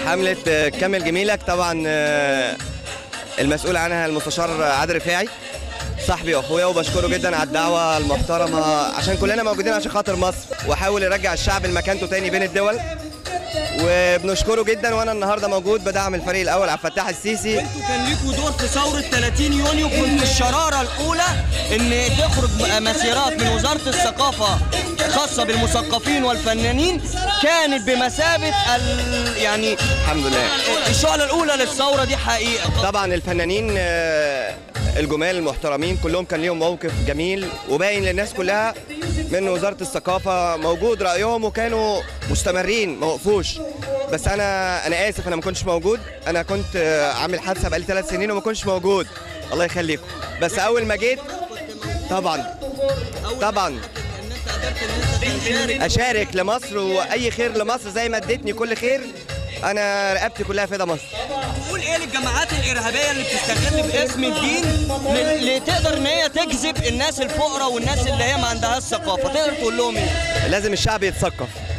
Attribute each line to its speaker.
Speaker 1: حملة آه، كمل جميلك طبعا آه، المسؤول عنها المستشار عادل رفاعي صاحبي واخويا وبشكره جدا على الدعوة المحترمة عشان كلنا موجودين عشان خاطر مصر وحاول يرجع الشعب لمكانته تاني بين الدول وبنشكره جدا وانا النهارده موجود بدعم الفريق الاول عبد الفتاح السيسي
Speaker 2: انتوا كان ليكوا دور في ثوره 30 يونيو كنت الشراره الاولى ان تخرج مسيرات من وزاره الثقافه خاصه بالمثقفين والفنانين كانت بمثابه ال... يعني
Speaker 1: الحمد لله
Speaker 2: الشعله الاولى للثوره دي حقيقه
Speaker 1: طبعا الفنانين آه، الجمال المحترمين كلهم كان ليهم موقف جميل وباين للناس كلها من وزارة الثقافة موجود رأيهم وكانوا مستمرين ما وقفوش بس أنا أنا آسف أنا ما كنتش موجود أنا كنت آه، عامل حادثة بقالي ثلاث سنين وما كنتش موجود الله يخليكم بس أول ما جيت طبعا طبعا
Speaker 2: ان انت قدرت ان انت تشارك
Speaker 1: أشارك لمصر وأي خير لمصر زي ما اديتني كل خير أنا رقبتي كلها فدا مصر
Speaker 2: تقول ايه للجماعات الارهابيه اللي بتستغل باسم الدين ل- لتقدر ان هي تجذب الناس الفقراء والناس اللي هي ما عندهاش ثقافه تقدر تقول لهم ايه
Speaker 1: لازم الشعب يتثقف